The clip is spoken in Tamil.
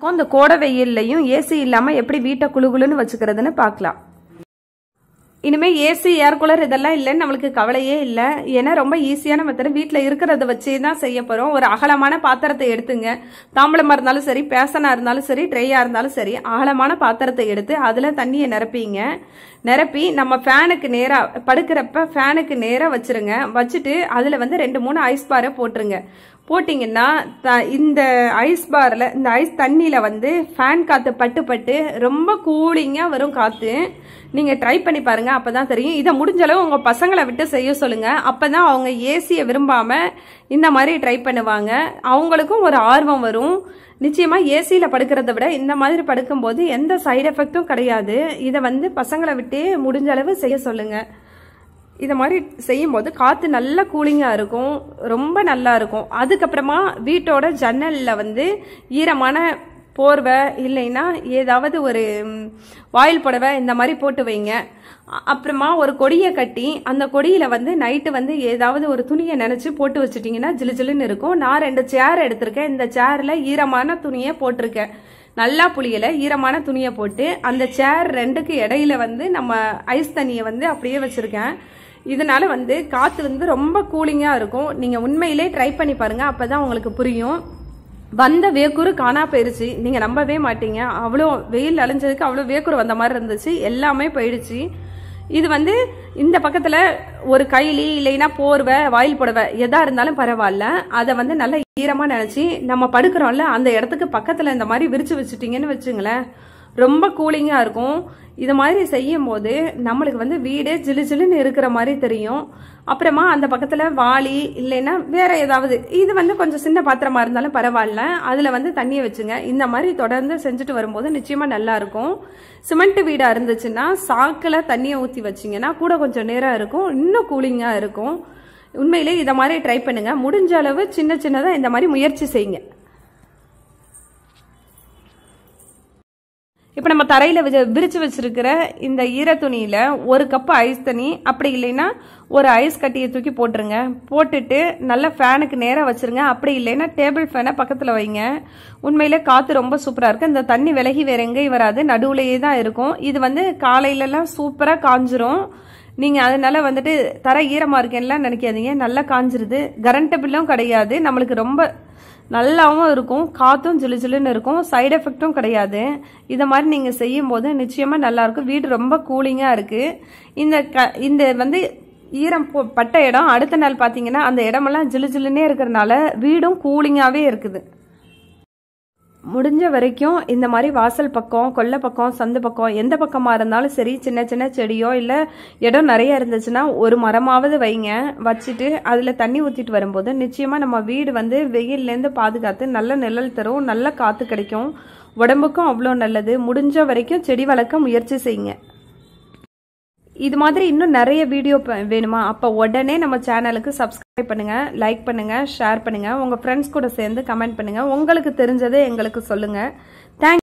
இந்த கோடை வெயில்லையும் ஏசி இல்லாமல் எப்படி வீட்டை குளுகுளுன்னு வச்சுக்கிறதுன்னு பார்க்கலாம் இனிமே ஏசி ஏர் கூலர் இதெல்லாம் இல்லைன்னு நம்மளுக்கு கவலையே இல்லை ஏன்னா ரொம்ப ஈஸியான மெத்தட் வீட்டில் இருக்கிறத வச்சு தான் செய்ய போகிறோம் ஒரு அகலமான பாத்திரத்தை எடுத்துங்க தாம்பளமாக இருந்தாலும் சரி பேசனாக இருந்தாலும் சரி ட்ரெய்யாக இருந்தாலும் சரி அகலமான பாத்திரத்தை எடுத்து அதில் தண்ணியை நிரப்பிங்க நிரப்பி நம்ம ஃபேனுக்கு நேராக படுக்கிறப்ப ஃபேனுக்கு நேராக வச்சிருங்க வச்சுட்டு அதில் வந்து ரெண்டு மூணு ஐஸ் பாரை போட்டுருங்க போட்டிங்கன்னா த- இந்த ஐஸ் பாரில் இந்த ஐஸ் தண்ணியில் வந்து ஃபேன் காற்று பட்டு பட்டு ரொம்ப கூலிங்காக வரும் காற்று நீங்கள் ட்ரை பண்ணி பாருங்க அப்போ தான் தெரியும் இதை முடிஞ்ச அளவு உங்கள் பசங்களை விட்டு செய்ய சொல்லுங்கள் அப்போ தான் அவங்க ஏசியை விரும்பாமல் இந்த மாதிரி ட்ரை பண்ணுவாங்க அவங்களுக்கும் ஒரு ஆர்வம் வரும் நிச்சயமாக ஏசியில் படுக்கிறத விட இந்த மாதிரி படுக்கும்போது எந்த சைடு எஃபெக்ட்டும் கிடையாது இதை வந்து பசங்களை விட்டு முடிஞ்ச அளவு செய்ய சொல்லுங்கள் இதை மாதிரி செய்யும்போது காற்று நல்ல கூலிங்காக இருக்கும் ரொம்ப நல்லா இருக்கும் அதுக்கப்புறமா வீட்டோட ஜன்னலில் வந்து ஈரமான போர்வை இல்லைன்னா ஏதாவது ஒரு ம், வாயில் புடவை இந்த மாதிரி போட்டு வைங்க அ- அப்புறமா ஒரு கொடியை கட்டி அந்த கொடியில் வந்து நைட்டு வந்து ஏதாவது ஒரு துணியை நினச்சி போட்டு வச்சிட்டிங்கன்னா ஜிலு ஜிலுன்னு இருக்கும் நான் ரெண்டு சேர் எடுத்திருக்கேன் இந்த சேரில் ஈரமான துணியை போட்டிருக்கேன் நல்லா புளியல ஈரமான துணியை போட்டு அந்த சேர் ரெண்டுக்கு இடையில வந்து நம்ம ஐஸ் தண்ணியை வந்து அப்படியே வச்சிருக்கேன் இதனால வந்து காற்று வந்து ரொம்ப கூலிங்காக இருக்கும் நீங்கள் உண்மையிலே ட்ரை பண்ணி பாருங்கள் அப்போ தான் உங்களுக்கு புரியும் வந்த வேக்கூறு காணா போயிருச்சு நீங்கள் நம்பவே மாட்டீங்க அவ்வளோ வெயில் அலைஞ்சதுக்கு அவ்வளோ வேக்கூறு வந்த மாதிரி இருந்துச்சு எல்லாமே போயிடுச்சு இது வந்து இந்த பக்கத்தில் ஒரு கைலி இல்லைன்னா போர்வை வாயில் புடவை எதா இருந்தாலும் பரவாயில்ல அதை வந்து நல்ல ஈரமாக நினச்சி நம்ம படுக்கிறோம்ல அந்த இடத்துக்கு பக்கத்தில் இந்த மாதிரி விரிச்சு வச்சுட்டீங்கன்னு வச்சுங்களேன் ரொம்ப கூலிங்காக இருக்கும் இது மாதிரி செய்யும் போது நம்மளுக்கு வந்து வீடே ஜிலு ஜிலுன்னு இருக்கிற மாதிரி தெரியும் அப்புறமா அந்த பக்கத்தில் வாளி இல்லைன்னா வேற ஏதாவது இது வந்து கொஞ்சம் சின்ன பாத்திரமா இருந்தாலும் பரவாயில்ல அதில் வந்து தண்ணியை வச்சுங்க இந்த மாதிரி தொடர்ந்து செஞ்சுட்டு வரும்போது நிச்சயமாக நல்லா இருக்கும் சிமெண்ட் வீடாக இருந்துச்சுன்னா சாக்கில் தண்ணியை ஊற்றி வச்சிங்கன்னா கூட கொஞ்சம் நேரம் இருக்கும் இன்னும் கூலிங்காக இருக்கும் உண்மையிலே இதை மாதிரி ட்ரை பண்ணுங்க முடிஞ்ச அளவு சின்ன சின்னதாக இந்த மாதிரி முயற்சி செய்யுங்க இப்போ நம்ம தரையில் விஜ விரிச்சு வச்சிருக்கிற இந்த ஈர துணியில் ஒரு கப் ஐஸ் தண்ணி அப்படி இல்லைன்னா ஒரு ஐஸ் கட்டியை தூக்கி போட்டுருங்க போட்டுட்டு நல்லா ஃபேனுக்கு நேராக வச்சிருங்க அப்படி இல்லைன்னா டேபிள் ஃபேனை பக்கத்தில் வைங்க உண்மையிலே காற்று ரொம்ப சூப்பராக இருக்குது இந்த தண்ணி விலகி வேற எங்கேயும் வராது நடுவுலையே தான் இருக்கும் இது வந்து காலையிலலாம் சூப்பராக காஞ்சிரும் நீங்கள் அதனால வந்துட்டு தர ஈரமாக இருக்கேன்லாம் நினைக்காதீங்க நல்லா காஞ்சிருது கரண்ட் பில்லும் கிடையாது நம்மளுக்கு ரொம்ப நல்லாவும் இருக்கும் காற்றும் ஜிலு ஜிலுன்னு இருக்கும் சைடு எஃபெக்ட்டும் கிடையாது இதை மாதிரி நீங்கள் செய்யும்போது நிச்சயமாக நல்லாயிருக்கும் வீடு ரொம்ப கூலிங்காக இருக்குது இந்த க இந்த வந்து ஈரம் போ- பட்ட இடம் அடுத்த நாள் பார்த்தீங்கன்னா அந்த இடமெல்லாம் ஜிலு ஜிலுன்னே இருக்கிறனால வீடும் கூலிங்காகவே இருக்குது முடிஞ்ச வரைக்கும் இந்த மாதிரி வாசல் பக்கம் கொல்லை பக்கம் சந்து பக்கம் எந்த பக்கமாக இருந்தாலும் சரி சின்ன சின்ன செடியோ இல்லை இடம் நிறைய இருந்துச்சுன்னா ஒரு மரமாவது வைங்க வச்சுட்டு அதில் தண்ணி ஊற்றிட்டு வரும்போது நிச்சயமாக நம்ம வீடு வந்து வெயில்லேருந்து பாதுகாத்து நல்ல நிழல் தரும் நல்ல காற்று கிடைக்கும் உடம்புக்கும் அவ்வளோ நல்லது முடிஞ்ச வரைக்கும் செடி வளர்க்க முயற்சி செய்யுங்க இது மாதிரி இன்னும் நிறைய வீடியோ ப- வேணுமா அப்போ உடனே நம்ம சேனலுக்கு சப்ஸ்கிரைப் பண்ணுங்க லைக் பண்ணுங்க ஷேர் பண்ணுங்க உங்க ஃப்ரெண்ட்ஸ் கூட சேர்ந்து கமெண்ட் பண்ணுங்க உங்களுக்கு தெரிஞ்சதை எங்களுக்கு சொல்லுங்க தேங்க்